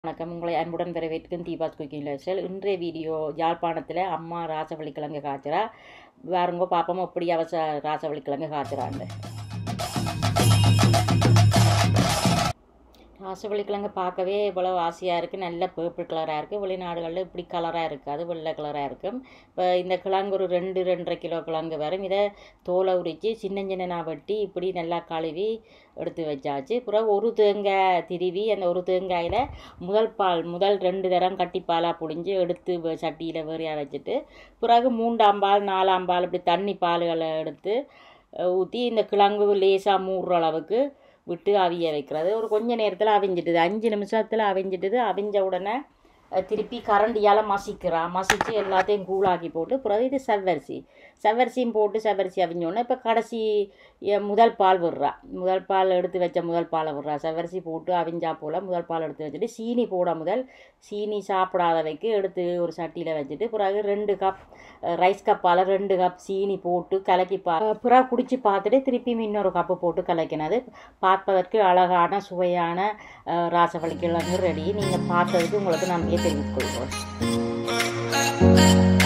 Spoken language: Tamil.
வணக்கம் உங்களை அன்புடன் வரவேற்கும் தீபாஸ் குக்கிங் லைஃப்ஸ்டைல் இன்றைய வீடியோ யாழ்ப்பாணத்தில் அம்மா ராசவள்ளி கிழங்கு காய்ச்சறா வேறுங்கோ பாப்போம் எப்படி அவச ராசவள்ளி கிழங்கு காய்ச்சறாண்டு ராசவள்ளி கிழங்கு பார்க்கவே இவ்வளோ ஆசையாக இருக்குது நல்ல பேர்பிள் கலராக இருக்குது வெளிநாடுகளில் இப்படி கலராக இருக்காது வெள்ளை கலராக இருக்கும் இப்போ இந்த கிழங்கு ஒரு ரெண்டு ரெண்டரை கிலோ கிழங்கு வரும் இதை தோலை உரித்து சின்ன சின்னனா வெட்டி இப்படி நல்லா கழுவி எடுத்து வச்சாச்சு பிறகு ஒரு தேங்காய் திருவி அந்த ஒரு தேங்காயில் முதல் பால் முதல் ரெண்டு தரம் கட்டி பாலாக புழிஞ்சு எடுத்து வ- சட்டியில் வேறையாக வச்சுட்டு பிறகு மூன்றாம் பால் நாலாம் பால் இப்படி தண்ணி பால்களை எடுத்து ஊற்றி இந்த கிழங்கு லேசாக மூடுற அளவுக்கு விட்டு அவிய வைக்கிறது ஒரு கொஞ்ச நேரத்தில் அவிஞ்சிட்டுது அஞ்சு நிமிஷத்தில் அவிஞ்சிட்டுது அவிஞ்ச உடனே அஹ், திருப்பி கரண்டியால் மசிக்கிறா மசித்து எல்லாத்தையும் கூழாக்கி போட்டு பிறகு இது செவ்வரிசி செவ்வரிசியும் போட்டு செவ்வரிசி அவிஞ்சோடனே இப்போ கடைசி எ- முதல் பால் விடுறா முதல் பால் எடுத்து வச்ச முதல் பாலை விடுறா செவ்வரிசி போட்டு அவிஞ்சா போல் முதல் பால் எடுத்து வச்சுட்டு சீனி போட முதல் சீனி சாப்பிடாதவைக்கு எடுத்து ஒரு சட்டியில் வச்சுட்டு பிறகு ரெண்டு கப் ரைஸ் கப்பால் ரெண்டு கப் சீனி போட்டு கலக்கி பா பிறகு குடிச்சு பார்த்துட்டு திருப்பி இன்னொரு கப்பு போட்டு கலக்கினது பார்ப்பதற்கு அழகான சுவையான அஹ், ராசவள்ளி கிழங்கு ரெடி நீங்கள் பார்த்ததுக்கு உங்களுக்கு நம்பிக்கை தெரிவித்துக் கொள்கிறோம்